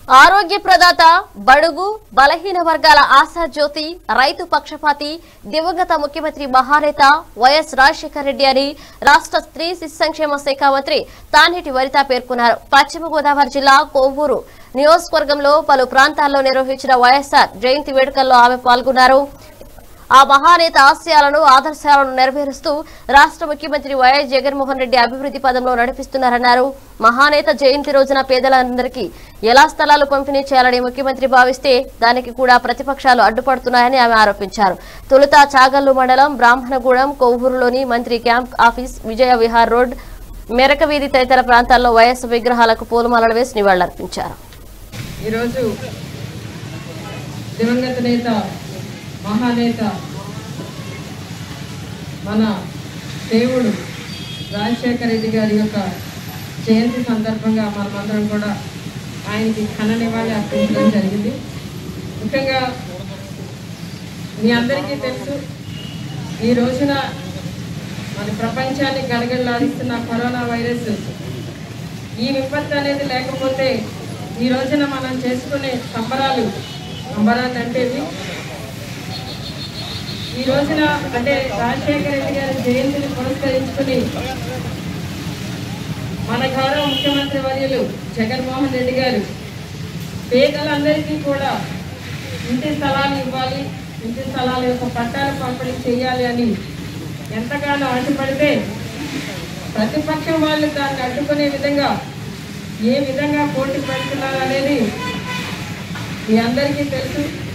ఆరోగ్య ప్రదాత బడుగు బలహీన వర్గాల ఆశా జ్యోతి రైతు పక్షపాతి దివంగత ముఖ్యమంత్రి మహానేత వైఎస్ రాజశేఖర రెడ్డి అని రాష్ట్ర స్త్రీ శిశు సంక్షేమ శాఖ మంత్రి తానేటి వనిత పేర్కొన్నారు పశ్చిమ గోదావరి జిల్లా కోవూరు నియోజకవర్గంలో పలు ప్రాంతాల్లో నిర్వహించిన వైఎస్ఆర్ జయంతి వేడుకల్లో ఆమె పాల్గొన్నారు ఆ మహానేత ఆశయాలను ఆదర్శాలను నెరవేరుస్తూ రాష్ట్ర ముఖ్యమంత్రి వైఎస్ జగన్మోహన్ రెడ్డి అభివృద్ధి పదంలో నడిపిస్తున్నారన్నారు మహానేత జయంతి రోజున పేదలందరికీ ఎలా స్థలాలు పంపిణీ చేయాలని ముఖ్యమంత్రి భావిస్తే దానికి కూడా ప్రతిపక్షాలు అడ్డుపడుతున్నాయని ఆమె ఆరోపించారు తొలుత చాగల్లు మండలం బ్రాహ్మణగూడెం కొవ్వూరులోని మంత్రి camp office Vijaya Vihar road మెరక వీధి తదితర ప్రాంతాల్లో వైఎస్ విగ్రహాలకు పూలమాలలు వేసి నివాళులర్పించారు ఈరోజు దివంగత నేత మహానేత మన దేవుడు రాజశేఖర రెడ్డి గారి యొక్క జయంతి సందర్భంగా మనమందరం కూడా ఆయనకి ఘన నివాళి అర్పించడం జరిగింది ముఖ్యంగా మీ అందరికీ తెలుసు ఈ రోజున మన ప్రపంచాన్ని గడగడలాడిస్తున్న కరోనా వైరస్ ఈ విపత్తు అనేది లేకపోతే ఈ రోజున మనం చేసుకునే సంబరాలు సంబరాలు అంటే ఇవి. ఈ రోజున అంటే రాజశేఖర రెడ్డి గారి జయంతిని పురస్కరించుకుని మన గౌరవ ముఖ్యమంత్రి వర్యులు జగన్మోహన్ రెడ్డి గారు పేదలందరికీ కూడా ఇంటి స్థలాలు ఇవ్వాలి ఇంటి స్థలాల యొక్క పట్టాలు పంపిణీ చేయాలి అని ఎంతగానో ఆశపడితే ప్రతిపక్షం వాళ్ళు దాన్ని అడ్డుకునే విధంగా ఏ విధంగా పోటీ పెడుతున్నారు అనేది మీ అందరికీ తెలుసు